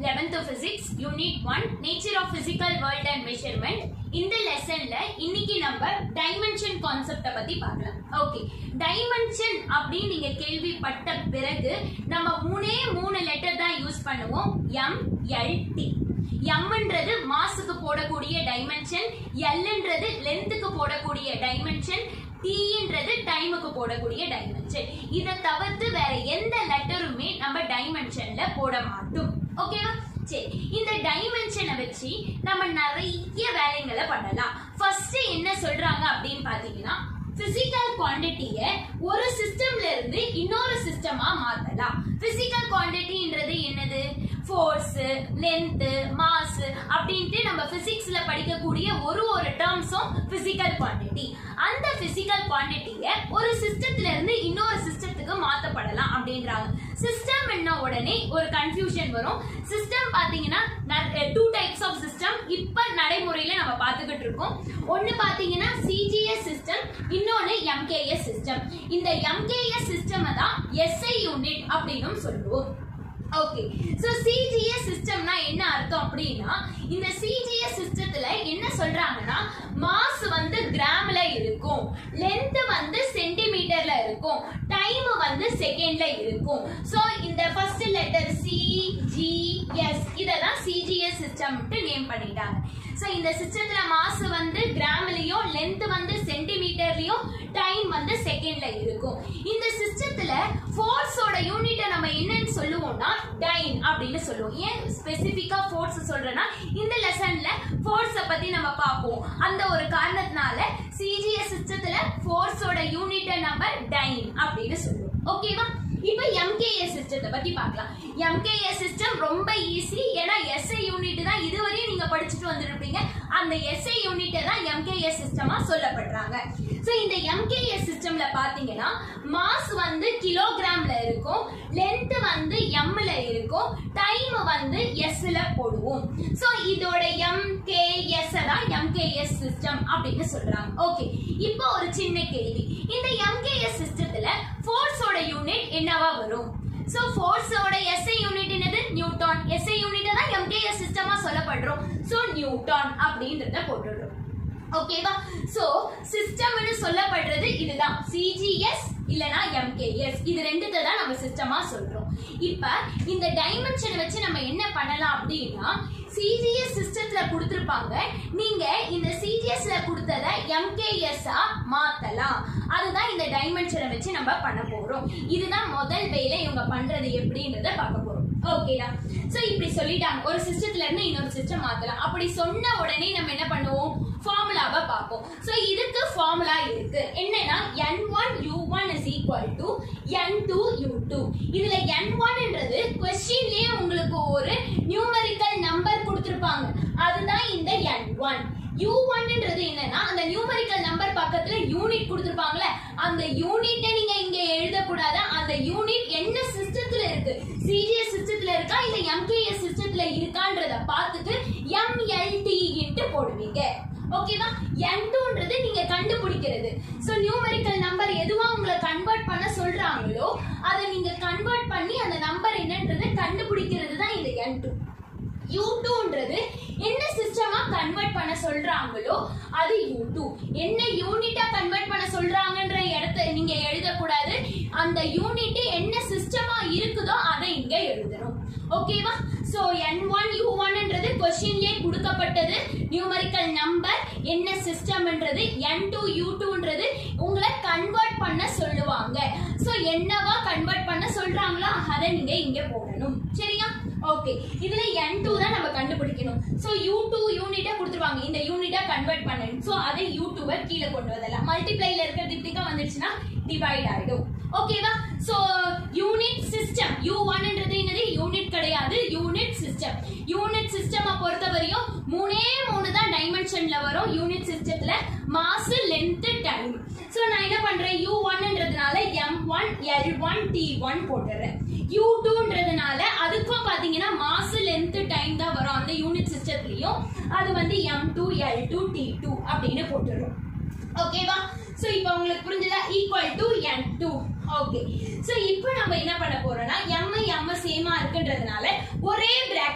11th physics unit 1 nature of physical world and measurement இந்த லெசன்ல இன்னைக்கு நம்ம டைமென்ஷன் கான்செப்ட பத்தி பார்க்கலாம் ஓகே டைமென்ஷன் அப்படின்னு நீங்க கேள்விப்பட்ட பிறகு நம்ம மூணே மூணு லெட்டர் தான் யூஸ் பண்ணுவோம் எம் எல் டி எம்ன்றது மாசுக்கு போடக்கூடிய டைமென்ஷன் எல்ன்றது லென்த்துக்கு போடக்கூடிய டைமென்ஷன் டீன்றது டைமுக்கு போடக்கூடிய டைமென்ஷன் இதை தவிர்த்து வேற எந்த லெட்டருமே நம்ம டைமென்ஷன்ல போட மாட்டோம் ஓகேவா சரி இந்த டைமென்ஷனை வச்சு நம்ம நிறைய வேலைகளை பண்ணலாம் ஃபர்ஸ்ட் என்ன சொல்றாங்க அப்படின்னு பாத்தீங்கன்னா பிசிக்கல் குவாண்டிட்டிய ஒரு சிஸ்டம்ல இருந்து இன்னொரு சிஸ்டமா மாத்தலாம் பிசிக்கல் குவாண்டிட்டின்றது என்னது ஃபோர்ஸ் லென்த் மாஸ் அப்படின்ட்டு நம்ம பிசிக்ஸ்ல படிக்கக்கூடிய ஒரு ஒரு டேர்ம்ஸும் பிசிக்கல் குவாண்டிட்டி அந்த பிசிக்கல் குவாண்டிட்டிய ஒரு சிஸ்டத்துல இருந்து இன்னொரு சிஸ்டத்துக்கு மாத்தப்படலாம் அப்படின்றாங்க சிஸ்டம் என்ன உடனே ஒரு கன்ஃபியூஷன் வரும் சிஸ்டம் பாத்தீங்கன்னா டூ டைப்ஸ் ஆஃப் சிஸ்டம் இப்ப நடைமுறையில நம்ம பார்த்துக்கிட்டு இருக்கோம் ஒன்னு பாத்தீங்கன்னா சிஜிஎஸ் சிஸ்டம் இன்னொன்னு எம்கேஎஸ் சிஸ்டம் இந்த எம்கேஎஸ் சிஸ்டம் தான் எஸ்ஐ யூனிட் அப்படின்னு சொல்லுவோம் ஓகே சோ சிஜிஎஸ் சிஸ்டம்னா என்ன அர்த்தம் அப்படின்னா இந்த சிஜிஎஸ் சிஸ்டத்துல என்ன சொல்றாங்கன்னா மாஸ் வந்து கிராம்ல இருக்கும் லென்த் வந்து சென்டிமீட்டர்ல இருக்கும் டைம் வந்து செகண்ட்ல இருக்கும் சோ இந்த first letter C G S இதெல்லாம் சிஜிஎஸ் சிஸ்டம்ட்டு நேம் பண்ணிட்டாங்க சோ இந்த சிஸ்டத்துல மாஸ் வந்து கிராம்லயும் லென்த் வந்து சென்டிமீட்டர்லயும் டைம் வந்து செகண்ட்ல இருக்கும் இந்த சிஸ்டத்துல ஃபோர்ஸோட யூனிட்டை நம்ம என்னன்னு சொல்லுவோம்னா டைன் அப்படின்னு சொல்லுவோம் ஏன் ஸ்பெசிபிக்கா ஃபோர்ஸ் சொல்றேன்னா இந்த லெசன்ல ஃபோர்ஸ பத்தி நம்ம பார்ப்போம் அந்த ஒரு காரணத்தினால சிஜிஎஸ் சிஸ்டத்துல ஃபோர்ஸோட யூனிட்டை நம்ம டைன் அப்படின்னு சொல்லுவோம் ஓகேவா இப்போ எம்கேஎஸ் சிஸ்டத்தை பத்தி பார்க்கலாம் எம்கேஎஸ் சிஸ்டம் ரொம்ப ஈஸி ஏன்னா எஸ்ஐ யூனிட் தான் இதுவரையும் நீங்க படிச்சுட்டு வந்திருப்பீங்க அந்த எஸ்ஐ யூனிட்டை தான் எம்கேஎஸ் சிஸ்டமா சொல்லப்படுறாங்க ஸோ இந்த எம்கேஎஸ் சிஸ்டம்ல பாத்தீங்கன்னா மாஸ் வந்து கிலோகிராம்ல இருக்கும் லென்த் வந்து எம்ல இருக்கும் டைம் வந்து எஸ்ல போடுவோம் ஸோ இதோட எம்கேஎஸ் தான் எம்கேஎஸ் சிஸ்டம் அப்படின்னு சொல்றாங்க ஓகே இப்போ ஒரு சின்ன கேள்வி இந்த எம்கேஎஸ் சிஸ்டத்துல ஃபோர்ஸோட யூனிட் என்னவா வரும் சோ ஃபோர்ஸோட எஸ்ஐ யூனிட் என்னது நியூட்டன் எஸ்ஐ யூனிட் தான் எம்கேஎஸ் சிஸ்டமா சொல்லப்படுறோம் சோ நியூட்டன் அப்படின்றத போட்டுடுறோம் ஓகேவா சோ சிஸ்டம்னு சொல்லப்படுறது இதுதான் சிஜிஎஸ் இல்லனா எம்கேஎஸ் இது ரெண்டுத்தை தான் நம்ம சிஸ்டமா சொல்றோம் இப்ப இந்த டைமென்ஷன் வச்சு நம்ம என்ன பண்ணலாம் அப்படின்னா சிஜிஎஸ் சிஸ்டத்துல கொடுத்திருப்பாங்க நீங்க இந்த சிஜிஎஸ்ல கொடுத்தத எம்கேஎஸ் மாத்தலாம் அதுதான் இந்த டைமென்ஷனை வச்சு நம்ம பண்ண போறோம் இதுதான் முதல் வேலை இவங்க பண்றது எப்படின்றத பார்க்க போறோம் ஓகேடா சோ இப்படி சொல்லிட்டாங்க ஒரு சிஸ்டத்துல இருந்து இன்னொரு சிஸ்டம் மாத்தலாம் அப்படி சொன்ன உடனே நம்ம என்ன பண்ணுவோம் ஃபார்முலாவை பார்ப்போம் சோ இதுக்கு ஃபார்முலா இருக்கு என்னன்னா N one U one is equal to N two U two இதுல என் ஒன்ன்றது கொஸ்டின்லயே உங்களுக்கு ஒரு நியூமரிக்கல் நம்பர் கொடுத்திருப்பாங்க அதுதான் இந்த என் ஒன் யூ ஒன்ன்றது என்னன்னா அந்த நியூமரிக்கல் நம்பர் பக்கத்துல யூனிட் கொடுத்திருப்பாங்கல்ல அந்த யூனிட்டை நீங்க இங்க எழுதக்கூடாது அந்த யூனிட் என்ன சிஸ்டத்துல இருக்கு சிஜிஎஸ் சிஸ்டத்துல இருக்கா இல்ல எம்கேஎஸ் சிஸ்டத்துல இருக்கான்றத பார்த்துட்டு எம்எல்டி இன்ட்டு போடுவீங்க ஓகேவா என் டூன்றது நீங்க கண்டுபிடிக்கிறது சோ நியூமரிக்கல் நம்பர் எதுவா உங்களை கன்வெர்ட் பண்ண சொல்றாங்களோ அதை நீங்க கன்வெர்ட் பண்ணி அந்த நம்பர் என்னன்றதை கண்டுபிடிக்கிறது தான் இந்த என் டூ யூ டூன்றது என்ன சிஸ்டமா கன்வெர்ட் பண்ண சொல்றாங்களோ அது யூ டூ என்ன யூனிட்டா கன்வெர்ட் பண்ண சொல்றாங்கன்ற இடத்த நீங்க எழுதக்கூடாது அந்த யூனிட் என்ன சிஸ்டமா இருக்குதோ அதை இங்க எழுதணும் ஓகேவா சோ என் ஒன் யூ ஒன்ன்றது கொஸ்டின்லயே கொடுக்கப்பட்டது நியூமரிக்கல் நம்பர் என்ன சிஸ்டம்ன்றது என் டூ யூ டூன்றது உங்களை கன்வெர்ட் பண்ண சொல்லுவாங்க சோ என்னவா கன்வெர்ட் பண்ண சொல்றாங்களோ அதை நீங்க இங்க போடணும் சரியா ஓகே இதுல என் டூ தான் நம்ம கண்டுபிடிக்கணும் சோ யூ டூ யூனிட்டா கொடுத்துருவாங்க இந்த யூனிட்டா கன்வெர்ட் பண்ணணும் சோ அதை யூ டூவை கீழே கொண்டு வரலாம் மல்டிப்ளைல இருக்கிறது இப்படிக்கா வந்துருச்சுன்னா டிவைட் ஆயிடும் ஓகேவா சோ யூனிட் சிஸ்டம் யூ ஒன்ன்றது என்னது யூனிட் கிடையாது யூனிட் சிஸ்டம் யூனிட் சிஸ்டம் பொறுத்தவரையும் மூணே மூணு தான் டைமென்ஷன்ல வரும் யூனிட் சிஸ்டத்துல மாஸ் லென்த் டைம் சோ நான் என்ன பண்றேன் யூ ஒன்ன்றதுனால M one L one T one போட்டுறேன் யூ டூன்றதுனால அதுக்கும் பாத்தீங்கன்னா மாஸ் லென்த் டைம் தான் வரும் அந்த யூனிட் சிஸ்டத்துலயும் அது வந்து M two L two T two அப்படின்னு போட்டுறோம் ஓகேவா சோ இப்போ உங்களுக்கு புரிஞ்சதா equal to N two okay so இப்போ நம்ம என்ன பண்ண போறோம்னா எம் எம் சேமா இருக்குன்றதுனால ஒரே பிராக்கெட்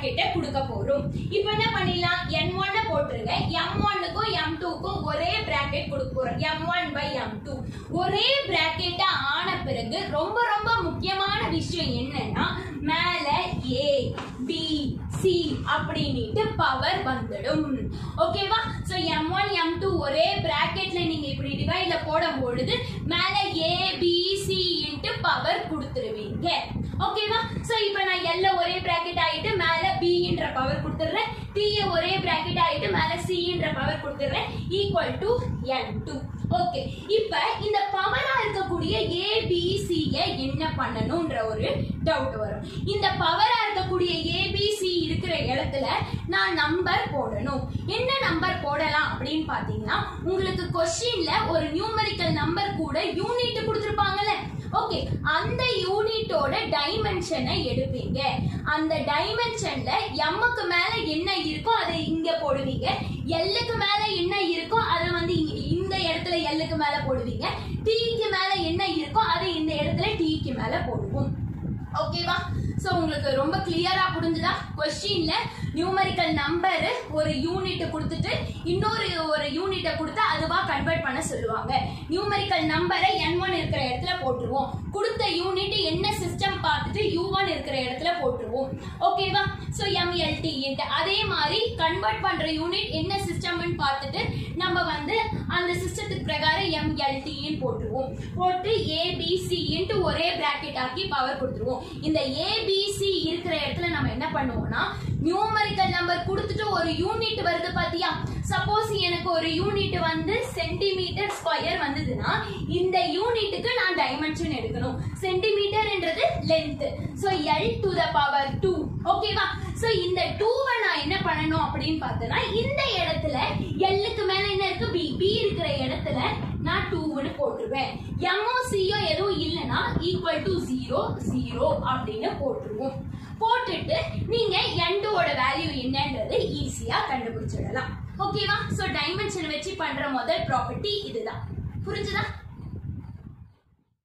பிராக்கெட்டை கொடுக்க போறோம் இப்போ என்ன பண்ணிடலாம் என் ஒன்ன போட்டுருங்க எம் ஒன்னுக்கும் எம் டூக்கும் ஒரே பிராக்கெட் கொடுக்க போறோம் M one by M two ஒரே பிராக்கெட்டா ஆன பிறகு ரொம்ப ரொம்ப முக்கியமான விஷயம் என்னன்னா மேல ஏ பி சி அப்படின்னுட்டு பவர் வந்துடும் ஓகேவா so M one M two ஒரே பிராக்கெட்ல நீங்க இப்படி டிவைட்ல போடும் பொழுது மேல A B C into power கொடுத்துருவீங்க ஓகேவா சோ இப்போ நான் எல்ல ஒரே பிராக்கெட் ஆயிட்டு மேல பி என்ற பவர் கொடுத்துறேன் டி ஒரே பிராக்கெட் ஆயிட்டு மேல சி என்ற பவர் கொடுத்துறேன் equal to N two okay இப்ப இந்த பவரா இருக்கக்கூடிய ஏ பி சி என்ன பண்ணணும்ன்ற ஒரு டவுட் வரும் இந்த பவரா இருக்கக்கூடிய ஏ பி சி இருக்கிற இடத்துல நான் நம்பர் போடணும் என்ன நம்பர் போடலாம் அப்படின்னு பாத்தீங்கன்னா உங்களுக்கு கொஸ்டின்ல ஒரு நியூமரிக்கல் நம்பர் கூட யூனிட் கொடுத்துருப்பாங்கல்ல ஓகே அந்த யூனிட்டோட டைமென்ஷனை எடுப்பீங்க அந்த டைமென்ஷன்ல எம்முக்கு மேல என்ன இருக்கோ அதை இங்க போடுவீங்க எல்லுக்கு மேல என்ன இருக்கோ அதை வந்து இங்க- இந்த இடத்துல எல்லுக்கு மேல போடுவீங்க டீக்கு மேல என்ன இருக்கோ அதை இந்த இடத்துல டீக்கு மேல போடுவோம் ஓகேவா சோ உங்களுக்கு ரொம்ப கிளியரா புரிஞ்சுதா கொஸ்டின்ல நியூமரிக்கல் நம்பர் ஒரு யூனிட் கொடுத்துட்டு இன்னொரு ஒரு யூனிட்டை கொடுத்து அதுவா கன்வெர்ட் பண்ண சொல்லுவாங்க நியூமரிக்கல் நம்பரை என் ஒன் இருக்கிற இடத்துல போட்டுருவோம் கொடுத்த யூனிட் என்ன சிஸ்டம் பார்த்துட்டு யூ ஒன் இருக்கிற இடத்துல போட்டுருவோம் ஓகேவா சோ எம்எல்டி அதே மாதிரி கன்வெர்ட் பண்ற யூனிட் என்ன சிஸ்டம்னு பார்த்துட்டு நம்ம வந்து அந்த சிஸ்டத்துக்கு பிரகாரம் எம்எல்டின்னு போட்டுருவோம் போட்டு ஏபிசி இன்ட்டு ஒரே பிராக்கெட் ஆக்கி பவர் கொடுத்துருவோம் இந்த ஏபிசி இருக்கிற இடத்துல நம்ம என்ன பண்ணுவோம்னா நியூமரிக்கல் நம்பர் கொடுத்துட்டு ஒரு யூனிட் வருது பாத்தியா சப்போஸ் எனக்கு ஒரு யூனிட் வந்து சென்டிமீட்டர் ஸ்கொயர் வந்ததுன்னா இந்த யூனிட்டுக்கு நான் டைமென்ஷன் எடுக்கணும் சென்டிமீட்டர்ன்றது length so L to the power two ஓகேவா சோ இந்த டூவை நான் என்ன பண்ணணும் அப்படின்னு பார்த்தேன்னா இந்த இடத்துல எல்லுக்கு மேல என்ன இருக்கு பி பி இருக்கிற இடத்துல நான் டூன்னு போட்டுருவேன் எம்ஓ சியோ எதுவும் இல்லைன்னா ஈக்குவல் டு ஜீரோ ஜீரோ அப்படின்னு போட்டுருவோம் போட்டுட்டு நீங்க என் டூவோட வேல்யூ என்னன்றது ஈஸியா கண்டுபிடிச்சிடலாம் ஓகேவா சோ டைமென்ஷன் வச்சு பண்ற முதல் ப்ராப்பர்ட்டி இதுதான் புரிஞ்சுதா